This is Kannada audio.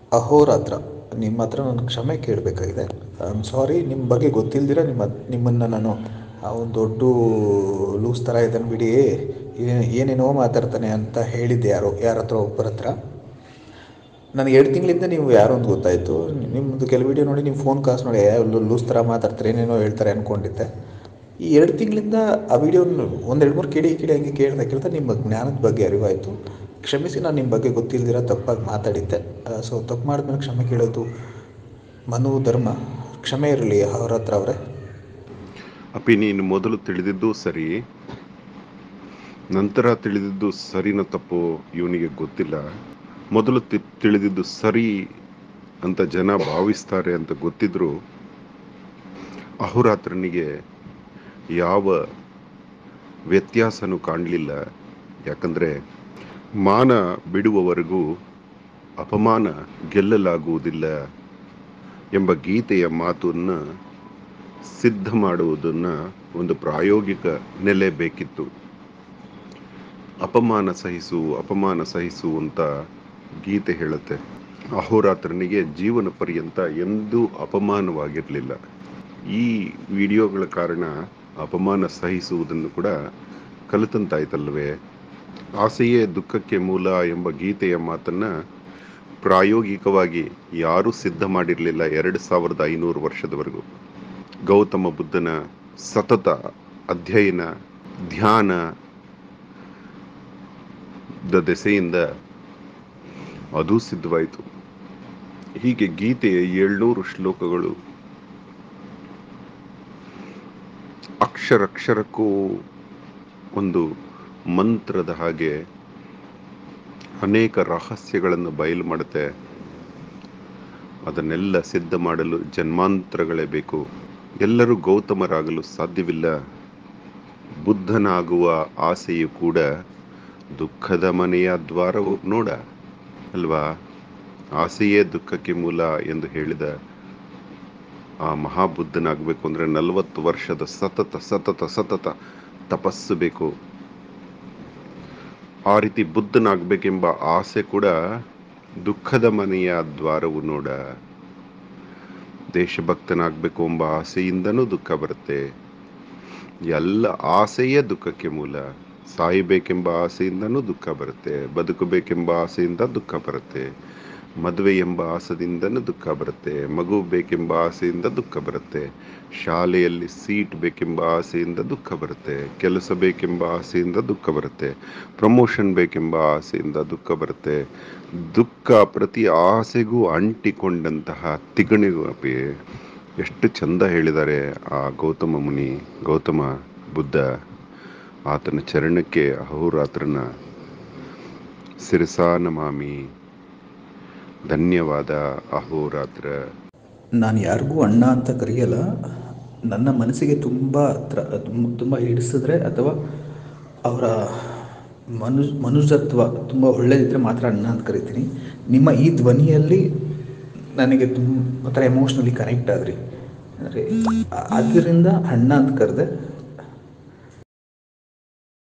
ಅಹೋರಾತ್ರ ನಿಮ್ಮ ಹತ್ರ ನಾನು ಕ್ಷಮೆ ಕೇಳಬೇಕಾಗಿದೆ ಐ ಆಮ್ ಸಾರಿ ನಿಮ್ಮ ಬಗ್ಗೆ ಗೊತ್ತಿಲ್ದಿರ ನಿಮ್ಮ ನಿಮ್ಮನ್ನು ನಾನು ಆ ಒಂದು ದೊಡ್ಡ ಲೂಸ್ ಥರ ಇದ್ದಾನೆ ಬಿಡಿ ಏ- ಏನೇನೋ ಮಾತಾಡ್ತಾನೆ ಅಂತ ಹೇಳಿದ್ದೆ ಯಾರೋ ಯಾರ ಹತ್ರ ಒಬ್ಬರ ಹತ್ರ ನನಗೆ ಎರಡು ತಿಂಗಳಿಂದ ನೀವು ಯಾರು ಅಂತ ಗೊತ್ತಾಯಿತು ನಿಮ್ಮದು ಕೆಲವು ವೀಡಿಯೋ ನೋಡಿ ನೀವು ಫೋನ್ ಕಾಸು ನೋಡಿ ಲೂಸ್ ಥರ ಮಾತಾಡ್ತಾರೆ ಏನೇನೋ ಹೇಳ್ತಾರೆ ಅಂದ್ಕೊಂಡಿದ್ದೆ ಈ ಎರಡು ತಿಂಗಳಿಂದ ಆ ವಿಡಿಯೋ ಒಂದೆರಡು ಮೂರು ಕೇಳಿ ಕೇಳಿ ಹಂಗೆ ಕೇಳ್ತಾ ಕೇಳ್ತಾ ನಿಮ್ಮ ಜ್ಞಾನದ ಬಗ್ಗೆ ಅರಿವಾಯಿತು ಕ್ಷಮಿಸಿ ನಾನು ನಿಮ್ಮ ಬಗ್ಗೆ ಗೊತ್ತಿಲ್ದಿರ ತಪ್ಪಾಗಿ ಮಾತಾಡಿದ್ದೆ ಸೊ ತಪ್ಪು ಮಾಡಿದ್ಮೇಲೆ ಕ್ಷಮೆ ಕೇಳೋದು ಮನು ಧರ್ಮ ಕ್ಷಮೆ ಇರಲಿ ಅವ್ರ ಹತ್ರ ಅವರೇ ಅಪ್ಪಿ ನೀನು ಮೊದಲು ತಿಳಿದಿದ್ದು ಸರಿ ನಂತರ ತಿಳಿದಿದ್ದು ಸರಿನ ತಪ್ಪು ಇವನಿಗೆ ಗೊತ್ತಿಲ್ಲ ಮೊದಲು ತಿ- ತಿಳಿದಿದ್ದು ಸರಿ ಅಂತ ಜನ ಭಾವಿಸ್ತಾರೆ ಅಂತ ಗೊತ್ತಿದ್ರು ಅಹೋರಾತ್ರನಿಗೆ ಯಾವ ವ್ಯತ್ಯಾಸನೂ ಕಾಣಲಿಲ್ಲ ಯಾಕಂದ್ರೆ ಮಾನ ಬಿಡುವವರೆಗೂ ಅಪಮಾನ ಗೆಲ್ಲಲಾಗುವುದಿಲ್ಲ ಎಂಬ ಗೀತೆಯ ಮಾತನ್ನು ಸಿದ್ಧ ಮಾಡುವುದನ್ನ ಒಂದು ಪ್ರಾಯೋಗಿಕ ನೆಲೆ ಬೇಕಿತ್ತು ಅಪಮಾನ ಸಹಿಸು ಅಪಮಾನ ಸಹಿಸು ಅಂತ ಗೀತೆ ಹೇಳುತ್ತೆ ಅಹೋರಾತ್ರನಿಗೆ ಜೀವನ ಪರ್ಯಂತ ಎಂದೂ ಅಪಮಾನವಾಗಿರಲಿಲ್ಲ ಈ ವಿಡಿಯೋಗಳ ಕಾರಣ ಅಪಮಾನ ಸಹಿಸುವುದನ್ನು ಕೂಡ ಕಲಿತಂತಾಯ್ತಲ್ವೇ ಆಸೆಯೇ ದುಃಖಕ್ಕೆ ಮೂಲ ಎಂಬ ಗೀತೆಯ ಮಾತನ್ನ ಪ್ರಾಯೋಗಿಕವಾಗಿ ಯಾರೂ ಸಿದ್ಧ ಮಾಡಿರಲಿಲ್ಲ ಎರಡು ಸಾವಿರದ ಐನೂರು ವರ್ಷದವರೆಗೂ ಗೌತಮ ಬುದ್ಧನ ಸತತ ಅಧ್ಯಯನ ಧ್ಯಾನ ದ ದೆಸೆಯಿಂದ ಅದು ಸಿದ್ಧವಾಯಿತು ಹೀಗೆ ಗೀತೆಯ ಏಳ್ನೂರು ಶ್ಲೋಕಗಳು ಅಕ್ಷರಕ್ಷರಕ್ಕೂ ಒಂದು ಮಂತ್ರದ ಹಾಗೆ ಅನೇಕ ರಹಸ್ಯಗಳನ್ನು ಬಯಲು ಮಾಡುತ್ತೆ ಅದನ್ನೆಲ್ಲ ಸಿದ್ಧ ಮಾಡಲು ಜನ್ಮಾಂತರಗಳೇ ಬೇಕು ಎಲ್ಲರೂ ಗೌತಮರಾಗಲು ಸಾಧ್ಯವಿಲ್ಲ ಬುದ್ಧನಾಗುವ ಆಸೆಯು ಕೂಡ ದುಃಖದ ಮನೆಯ ದ್ವಾರವು ನೋಡ ಅಲ್ವಾ ಆಸೆಯೇ ದುಃಖಕ್ಕೆ ಮೂಲ ಎಂದು ಹೇಳಿದ ಆ ಮಹಾಬುದ್ಧನಾಗಬೇಕು ಅಂದ್ರೆ ನಲವತ್ತು ವರ್ಷದ ಸತತ ಸತತ ಸತತ ತಪಸ್ಸು ಬೇಕು ಆ ರೀತಿ ಬುದ್ಧನಾಗಬೇಕೆಂಬ ಆಸೆ ಕೂಡ ದುಃಖದ ಮನೆಯ ದ್ವಾರವು ನೋಡ ದೇಶಭಕ್ತನಾಗಬೇಕು ಎಂಬ ಆಸೆಯಿಂದನೂ ದುಃಖ ಬರುತ್ತೆ ಎಲ್ಲ ಆಸೆಯೇ ದುಃಖಕ್ಕೆ ಮೂಲ ಸಾಯಬೇಕೆಂಬ ಆಸೆಯಿಂದನೂ ದುಃಖ ಬರುತ್ತೆ ಬದುಕಬೇಕೆಂಬ ಆಸೆಯಿಂದ ದುಃಖ ಬರುತ್ತೆ ಮದುವೆ ಎಂಬ ಆಸೆಯಿಂದನೂ ದುಃಖ ಬರುತ್ತೆ ಮಗು ಬೇಕೆಂಬ ಆಸೆಯಿಂದ ದುಃಖ ಬರುತ್ತೆ ಶಾಲೆಯಲ್ಲಿ ಸೀಟ್ ಬೇಕೆಂಬ ಆಸೆಯಿಂದ ದುಃಖ ಬರುತ್ತೆ ಕೆಲಸ ಬೇಕೆಂಬ ಆಸೆಯಿಂದ ದುಃಖ ಬರುತ್ತೆ ಪ್ರಮೋಷನ್ ಬೇಕೆಂಬ ಆಸೆಯಿಂದ ದುಃಖ ಬರುತ್ತೆ ದುಃಖ ಪ್ರತಿ ಆಸೆಗೂ ಅಂಟಿಕೊಂಡಂತಹ ತಿಗಣಿಗೂ ಅಪಿ ಎಷ್ಟು ಚಂದ ಹೇಳಿದ್ದಾರೆ ಆ ಗೌತಮ ಮುನಿ ಗೌತಮ ಬುದ್ಧ ಆತನ ಚರಣಕ್ಕೆ ಅಹೋರಾತ್ರನ ಶಿರಸಾ ನಮಾಮಿ ಧನ್ಯವಾದ ಅಹೋರಾತ್ರ ನಾನು ಯಾರಿಗೂ ಅಣ್ಣ ಅಂತ ಕರೆಯಲ್ಲ ನನ್ನ ಮನಸ್ಸಿಗೆ ತುಂಬ ಹತ್ರ ತುಂಬ ತುಂಬ ಹಿಡಿಸಿದ್ರೆ ಅಥವಾ ಅವರ ಮನು ಮನುಜತ್ವ ತುಂಬ ಒಳ್ಳೆಯದಿದ್ದರೆ ಮಾತ್ರ ಅಣ್ಣ ಅಂತ ಕರಿತೀನಿ ನಿಮ್ಮ ಈ ಧ್ವನಿಯಲ್ಲಿ ನನಗೆ ತುಂಬ ಒಂಥರ ಎಮೋಷ್ನಲಿ ಕನೆಕ್ಟ್ ಆದ್ರಿ ಅಂದರೆ ಅದರಿಂದ ಅಣ್ಣ ಅಂತ ಕರೆದೆ